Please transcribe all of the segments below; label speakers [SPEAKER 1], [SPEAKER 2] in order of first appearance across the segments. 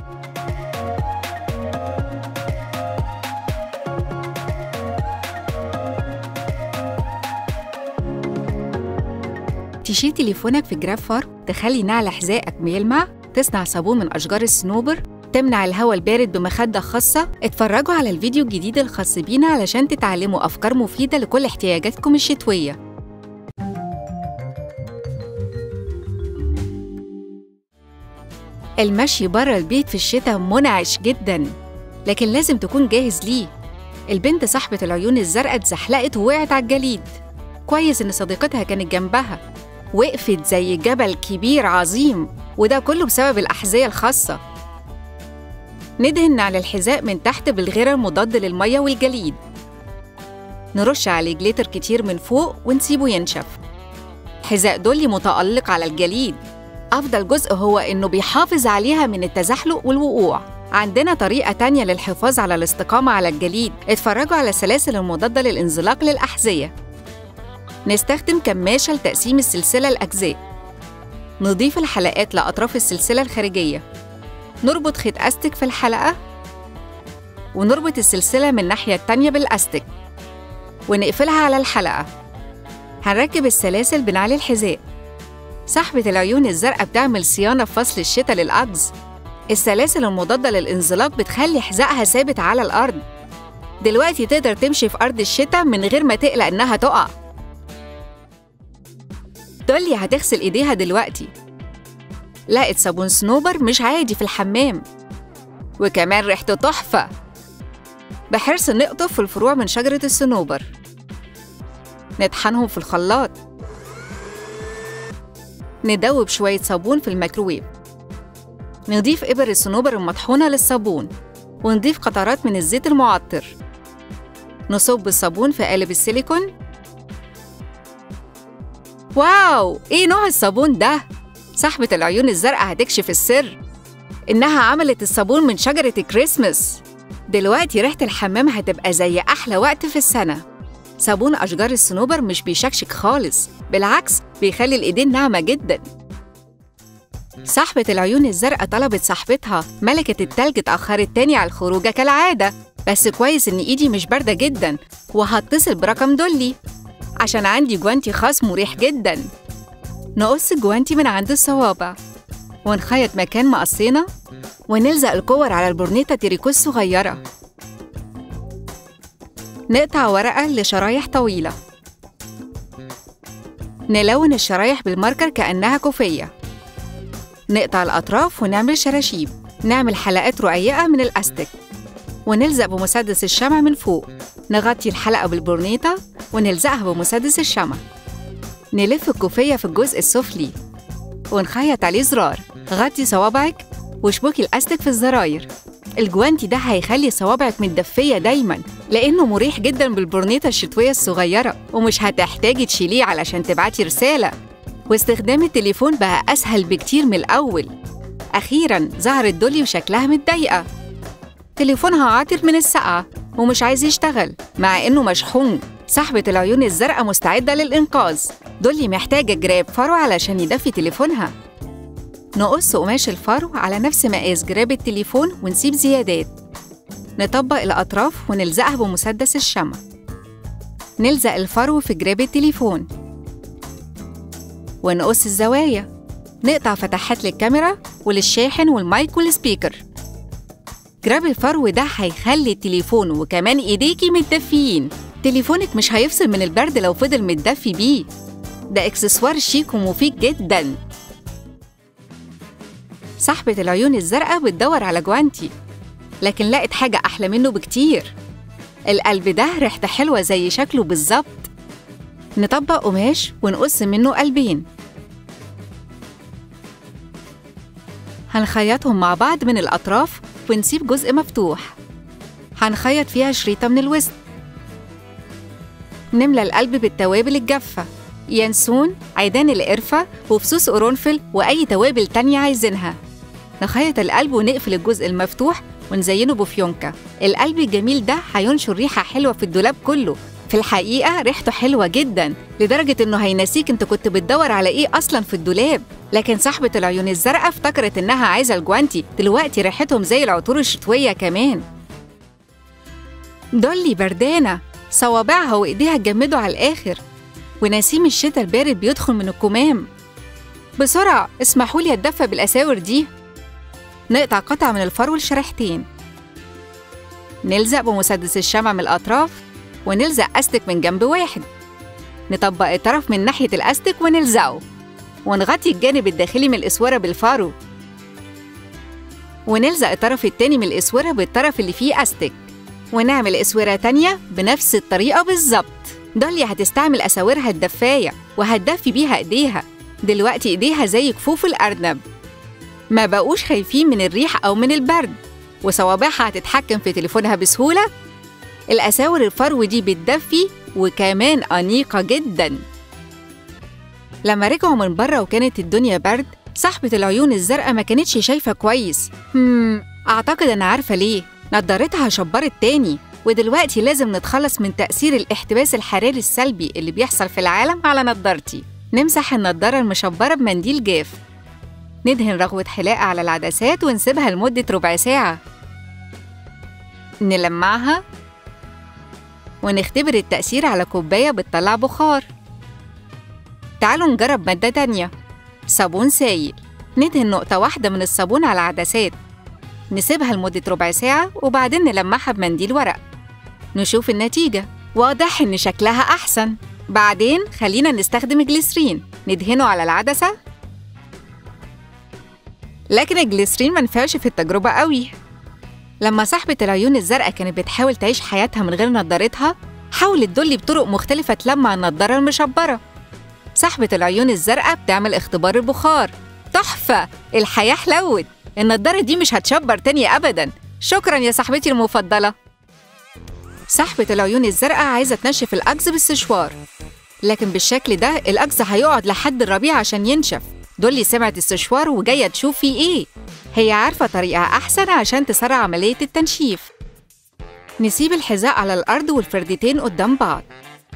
[SPEAKER 1] تشيل تليفونك في جراب فار تخلي نعل حذائك بيلمع تصنع صابون من أشجار الصنوبر تمنع الهواء البارد بمخدة خاصة اتفرجوا على الفيديو الجديد الخاص بينا علشان تتعلموا أفكار مفيدة لكل احتياجاتكم الشتوية المشي بره البيت في الشتاء منعش جدا لكن لازم تكون جاهز ليه البنت صاحبة العيون الزرقاء اتزحلقت ووقعت على الجليد كويس إن صديقتها كانت جنبها وقفت زي جبل كبير عظيم وده كله بسبب الأحذية الخاصة ندهن على الحذاء من تحت بالغيرة المضاد للمية والجليد نرش عليه جليتر كتير من فوق ونسيبه ينشف حذاء دولي متألق على الجليد أفضل جزء هو إنه بيحافظ عليها من التزحلق والوقوع عندنا طريقة تانية للحفاظ على الاستقامة على الجليد اتفرجوا على السلاسل المضادة للانزلاق للأحذية نستخدم كماشة لتقسيم السلسلة لأجزاء نضيف الحلقات لأطراف السلسلة الخارجية نربط خيط أستك في الحلقة ونربط السلسلة من الناحية التانية بالأستك ونقفلها على الحلقة هنركب السلاسل بنعلي الحذاء صاحبة العيون الزرقاء بتعمل صيانة في فصل الشتاء للأجز السلاسل المضادة للانزلاق بتخلي حذائها ثابت على الأرض دلوقتي تقدر تمشي في أرض الشتاء من غير ما تقلق إنها تقع دولي هتغسل إيديها دلوقتي لقت صابون صنوبر مش عادي في الحمام وكمان ريحته تحفة بحرص نقطف الفروع من شجرة الصنوبر نطحنهم في الخلاط ندوب شوية صابون في الميكروويف نضيف إبر الصنوبر المطحونة للصابون ونضيف قطرات من الزيت المعطر نصب الصابون في قالب السيليكون واو ايه نوع الصابون ده صاحبة العيون الزرقاء هتكشف السر إنها عملت الصابون من شجرة الكريسماس دلوقتي ريحة الحمام هتبقى زي أحلى وقت في السنة صابون أشجار الصنوبر مش بيشكشك خالص بالعكس بيخلي الإيدين ناعمة جدا صاحبة العيون الزرقاء طلبت صاحبتها ملكة التلج اتأخرت تاني على الخروجة كالعادة بس كويس إن إيدي مش باردة جدا وهتصل برقم دولي عشان عندي جوانتي خاص مريح جدا نقص الجوانتي من عند الصوابع ونخيط مكان مقصينا ونلزق الكور على البورنيطة تريكوز صغيرة نقطع ورقة لشرايح طويلة نلون الشرايح بالماركر كأنها كوفية نقطع الأطراف ونعمل شراشيب نعمل حلقات رقيقة من الأستك ونلزق بمسدس الشمع من فوق نغطي الحلقة بالبورنيطة ونلزقها بمسدس الشمع نلف الكوفية في الجزء السفلي ونخيط عليه زرار غطي صوابعك واشبكي الأستك في الزراير الجوانتي ده هيخلي صوابعك متدفية دايما لأنه مريح جدا بالبورنيطة الشتوية الصغيرة ومش هتحتاجي تشيليه علشان تبعتي رسالة واستخدام التليفون بقى أسهل بكتير من الأول أخيرا ظهرت دولي وشكلها متضايقة تليفونها عاطل من السقعة ومش عايز يشتغل مع إنه مشحون صاحبة العيون الزرقاء مستعدة للإنقاذ دولي محتاجة جراب فرو علشان يدفي تليفونها نقص قماش الفرو على نفس مقاس جراب التليفون ونسيب زيادات نطبق الأطراف ونلزقها بمسدس الشمع نلزق الفرو في جراب التليفون ونقص الزوايا نقطع فتحات للكاميرا وللشاحن والمايك والسبيكر جراب الفرو ده هيخلي التليفون وكمان ايديكي متدفيين تليفونك مش هيفصل من البرد لو فضل متدفي بيه ده اكسسوار شيك ومفيد جدا صاحبة العيون الزرقاء بتدور على جوانتي لكن لقت حاجة أحلى منه بكتير القلب ده ريحته حلوة زي شكله بالظبط نطبق قماش ونقص منه قلبين هنخيطهم مع بعض من الأطراف ونسيب جزء مفتوح هنخيط فيها شريطة من الوسط نملى القلب بالتوابل الجافة ينسون عيدان القرفة وفصوص قرنفل وأي توابل تانية عايزينها نخيط القلب ونقفل الجزء المفتوح ونزينه بفيونكة القلب الجميل ده هينشر ريحة حلوة في الدولاب كله في الحقيقة ريحته حلوة جدا لدرجة إنه هينسيك أنت كنت بتدور على إيه أصلا في الدولاب لكن صاحبة العيون الزرقاء افتكرت إنها عايزة الجوانتي دلوقتي ريحتهم زي العطور الشتوية كمان دولي بردانة صوابعها وإيديها اتجمدوا على الآخر ونسيم الشتاء البارد بيدخل من الكمام بسرعة اسمحوا لي أتدفى بالأساور دي نقطع قطعة من الفرو لشريحتين نلزق بمسدس الشمع من الأطراف ونلزق أستك من جنب واحد نطبق الطرف من ناحية الأستك ونلزقه ونغطي الجانب الداخلي من الإسورة بالفارو ونلزق الطرف التاني من الإسورة بالطرف اللي فيه أستك ونعمل إسورة تانية بنفس الطريقة بالظبط داليا هتستعمل أساورها الدفاية وهتدفي بيها إيديها دلوقتي إيديها زي كفوف الأرنب ما بقوش خايفين من الريح أو من البرد وصوابعها هتتحكم في تليفونها بسهولة الأساور الفرو دي بتدفي وكمان أنيقة جدا لما رجعوا من بره وكانت الدنيا برد صاحبة العيون الزرقاء ما كانتش شايفة كويس هم أعتقد أنا عارفة ليه نضارتها شبرت تاني ودلوقتي لازم نتخلص من تأثير الاحتباس الحراري السلبي اللي بيحصل في العالم على نضارتي نمسح النضارة المشبرة بمنديل جاف ندهن رغوة حلاقة على العدسات ونسيبها لمدة ربع ساعة نلمعها ونختبر التأثير على كوباية بتطلع بخار تعالوا نجرب مادة تانية صابون سايل ندهن نقطة واحدة من الصابون على العدسات نسيبها لمدة ربع ساعة وبعدين نلمعها بمنديل ورق نشوف النتيجة واضح إن شكلها أحسن بعدين خلينا نستخدم جليسرين ندهنه على العدسة لكن الجليسرين منفعش في التجربة قوي لما صاحبة العيون الزرقاء كانت بتحاول تعيش حياتها من غير نضارتها حاولت دولي بطرق مختلفة تلمع النضارة المشبرة صاحبة العيون الزرقاء بتعمل اختبار البخار تحفة الحياة حلوت النضارة دي مش هتشبر تاني أبدا شكرا يا صاحبتي المفضلة صاحبة العيون الزرقاء عايزة تنشف الأجز بالسشوار لكن بالشكل ده الأجز هيقعد لحد الربيع عشان ينشف دولي سمعت السشوار وجاية تشوف فيه إيه هي عارفة طريقة أحسن عشان تسرع عملية التنشيف نسيب الحذاء على الأرض والفردتين قدام بعض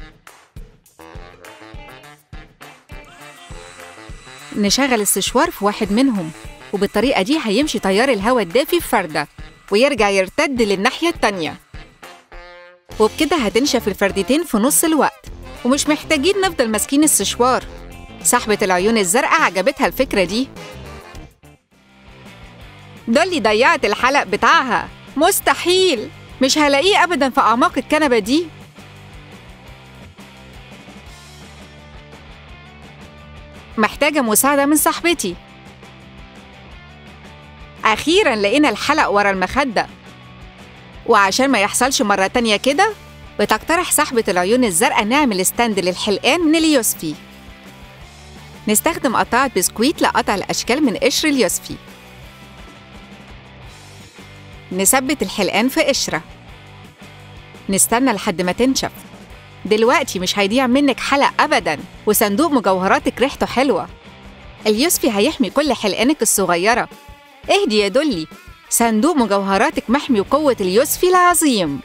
[SPEAKER 1] نشغل السشوار في واحد منهم وبالطريقة دي هيمشي تيار الهواء الدافي في فردة ويرجع يرتد للناحية التانية وبكده هتنشف الفردتين في نص الوقت ومش محتاجين نفضل ماسكين السشوار صاحبة العيون الزرقاء عجبتها الفكرة دي دولي ضيعت الحلق بتاعها مستحيل مش هلاقيه أبدا في أعماق الكنبة دي محتاجة مساعدة من صاحبتي أخيرا لقينا الحلق ورا المخدة وعشان ما يحصلش مرة تانية كده بتقترح صاحبة العيون الزرقاء نعمل ستاند للحلقان من اليوسفي نستخدم قطعة بسكويت لقطع الأشكال من قشر اليوسفي نثبت الحلقان في قشرة نستنى لحد ما تنشف دلوقتي مش هيضيع منك حلق أبدا وصندوق مجوهراتك ريحته حلوة اليوسفي هيحمي كل حلقانك الصغيرة اهدي يا دولي صندوق مجوهراتك محمي وقوة اليوسفي العظيم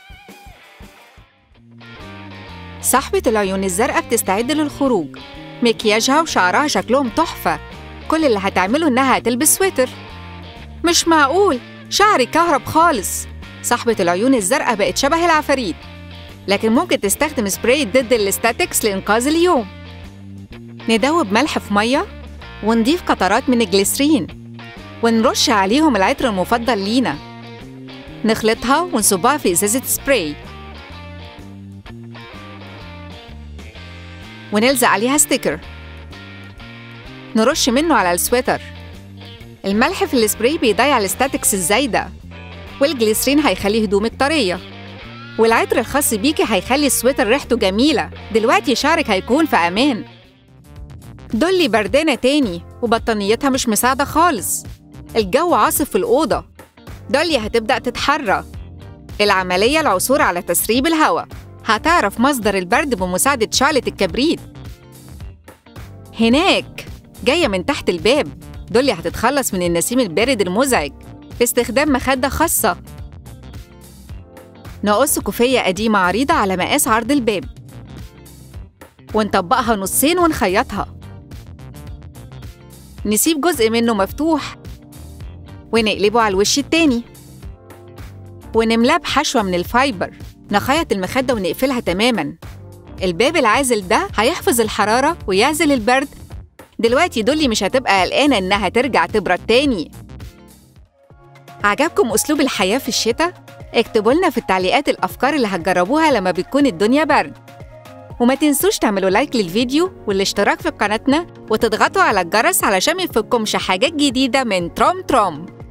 [SPEAKER 1] صاحبة العيون الزرقاء بتستعد للخروج مكياجها وشعرها شكلهم تحفة كل اللي هتعمله إنها هتلبس سويتر مش معقول شعري كهرب خالص صاحبة العيون الزرقاء بقت شبه العفاريت لكن ممكن تستخدم سبراي ضد الاستاتكس لإنقاذ اليوم ندوب ملح في مية ونضيف قطرات من الجليسرين ونرش عليهم العطر المفضل لينا نخلطها ونصبها في إزازة سبراي ونلزق عليها ستيكر نرش منه على السويتر الملح في السبراي بيضيع الاستاتكس الزايدة والجليسرين هيخلي هدومك طرية والعطر الخاص بيكي هيخلي السويتر ريحته جميلة دلوقتي شعرك هيكون في أمان دولي بردانة تاني وبطانيتها مش مساعدة خالص الجو عاصف في الأوضة دولي هتبدأ تتحرى العملية العثور على تسريب الهواء هتعرف مصدر البرد بمساعدة شعلة الكبريت هناك جاية من تحت الباب دولي هتتخلص من النسيم البارد المزعج باستخدام مخدة خاصة نقص كوفية قديمة عريضة على مقاس عرض الباب ونطبقها نصين ونخيطها نسيب جزء منه مفتوح ونقلبه على الوش التاني ونملاه بحشوة من الفايبر نخيط المخدة ونقفلها تماماً الباب العازل ده هيحفظ الحرارة ويعزل البرد دلوقتي دولي مش هتبقى قلقانة إنها ترجع تبرد تاني عجبكم أسلوب الحياة في الشتاء؟ اكتبوا لنا في التعليقات الأفكار اللي هتجربوها لما بتكون الدنيا برد وما تنسوش تعملوا لايك للفيديو والاشتراك في قناتنا وتضغطوا على الجرس علشان ما يفوتكمش حاجات جديدة من تروم تروم